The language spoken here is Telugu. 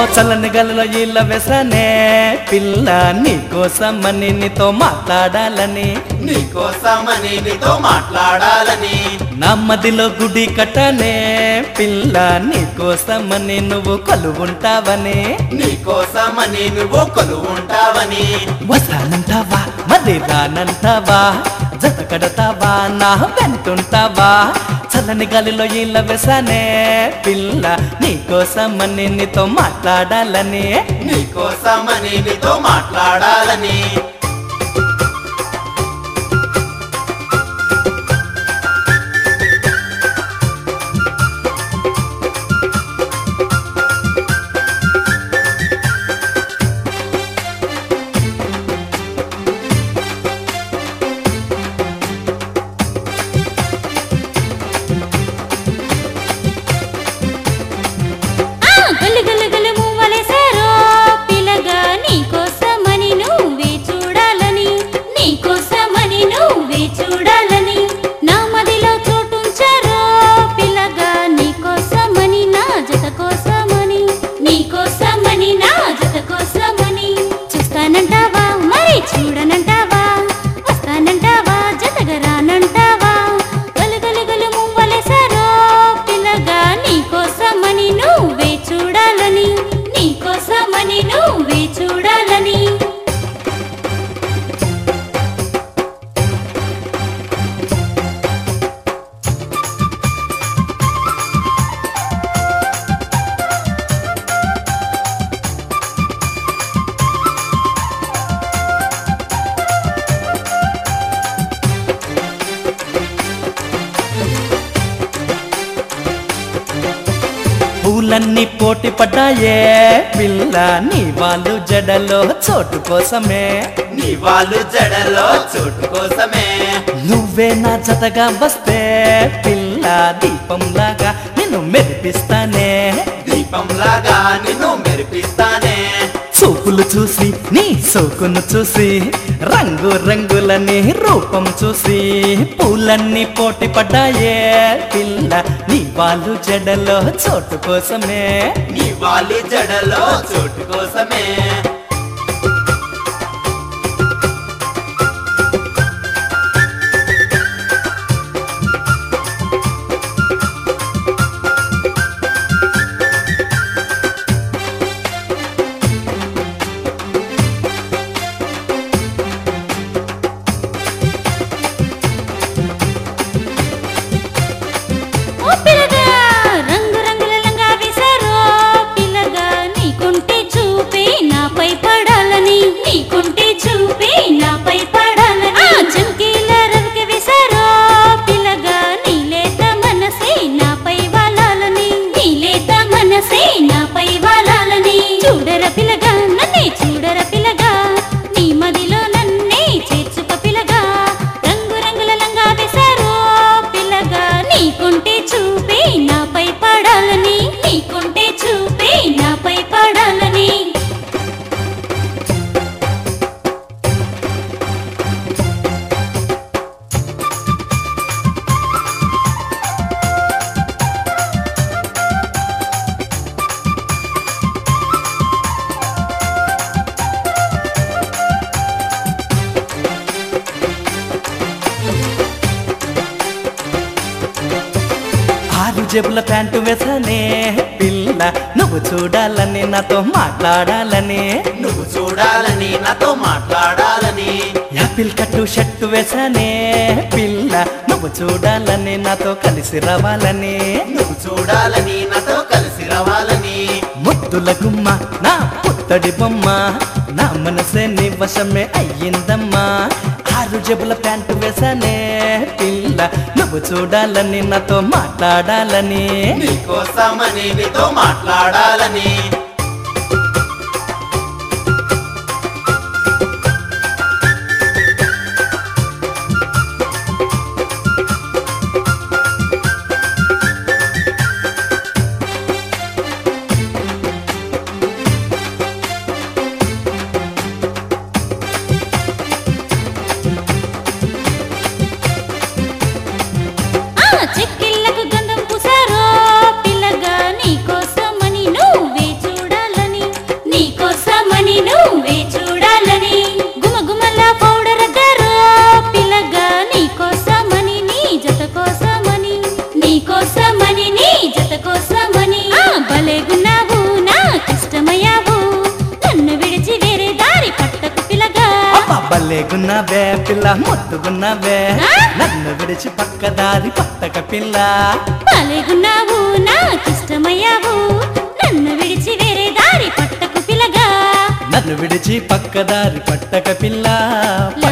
చల్లని గలలో ఇళ్ళ వెసనే పిల్ల నీకోసమని నీతో మాట్లాడాలని నీకోసమని నీతో మాట్లాడాలని నా మదిలో గుడి కట్టనే పిల్ల నీకోసమని నువ్వు కొలువుంటావని నీకోసమని నువ్వు కొలు ఉంటావని వస్తానంటావా మళ్ళీ రానంటావా జత కడతావా నా వెంటుంటావా చల్లని గాలిలో ఇళ్ళ వెసనే పిల్ల నీకోసమని నీతో మాట్లాడాలని నీకోసమని నీతో మాట్లాడాలని ఆ గలు గలు గలు మువ్వలేశారో పిల్లగా నీకోసమని నువ్వే చూడాలని నీకోసమని నువ్వే చూడాలని నా మదిలో చోటుంచారో పిల్లగా నీకోసమని నా జత కోసమని నీకోసమని నా జత కోసమని చూస్తానంటావా మరి చూడనంటావా వస్తానంటావా జతగా రానంటావా గలు గలు గలు మువ్వలేశారో పిల్లగా నీకోసమని నువ్వే చూడాలని నీకోసమని నువ్వే చూడాలని పూలన్నీ పోటీ పడ్డాయే పిల్ల నీ వాళ్ళు జడలో చోటు కోసమే నీ వాళ్ళు జడలో చోటు కోసమే నువ్వే నా జతగా వస్తే పిల్ల దీపంలాగా నిన్ను మెరిపిస్తానే దీపంలాగా నిన్ను మెరిపిస్తానే చూపులు చూసి నీ సోకును చూసి రంగు రంగులని రూపం చూసి పూలన్నీ పోటీ పడ్డాయే పిల్ల నీ వాళ్ళు జడలో చోటు కోసమే నీ వాళ్ళు జడలో చోటు కోసమే ఓ పిల్లగా రంగు రంగుల లంగా వేశారో పిల్లగా నీకుంటే చూపే నాపై పడాలని నీకుంటే చూపే నాపై పడాలని ఆ చంకీల రవికి వేశారో పిల్లగా నీలేత మనసే నాపై వాలాలని నీలేత మనసే నాపై వాలాలని చూడర పిల్లగా నన్నే చూడర పిల్లగా నీ మదిలో నన్నే చేర్చుక పిల్లగా రంగు రంగుల లంగా వేశారో పిల్లగా నీకుంటే చూపే నాపై పడాలని నీకుంటే చూపే నాపై పడాలని ఆరు జేబుల ప్యాంటు వేసనే పిల్ల నువ్వు చూడాలని నాతో మాట్లాడాలని నువ్వు చూడాలని నాతో మాట్లాడాలని యాపిల్ కట్టు షర్టు వేసనే పిల్ల నువ్వు చూడాలని నాతో కలిసి రావాలని నువ్వు చూడాలని నాతో కలిసి రావాలని ముద్దుల గుమ్మ నా పుత్తడి బొమ్మ నా మనసే నీ వశమే అయ్యిందమ్మా ఆరు జబుల ప్యాంటు వేసనే పిల్ల నువ్వు చూడాలని నాతో మాట్లాడాలని నీకోసమని నీతో మాట్లాడాలని ఆ చెక్కిళ్ళకు గంధం పూసారో పిల్లగా నీకోసమని నువ్వే చూడ భలేగున్నావే పిల్ల ముద్దుగున్నావే ఆ? నన్ను విడిచి పక్కదారి పట్టక పిల్ల భలేగున్నావు నాకిష్టమయ్యావు నన్ను విడిచి వేరే దారి పట్టకు పిల్లగా నన్ను విడిచి పక్కదారి పట్టక పిల్ల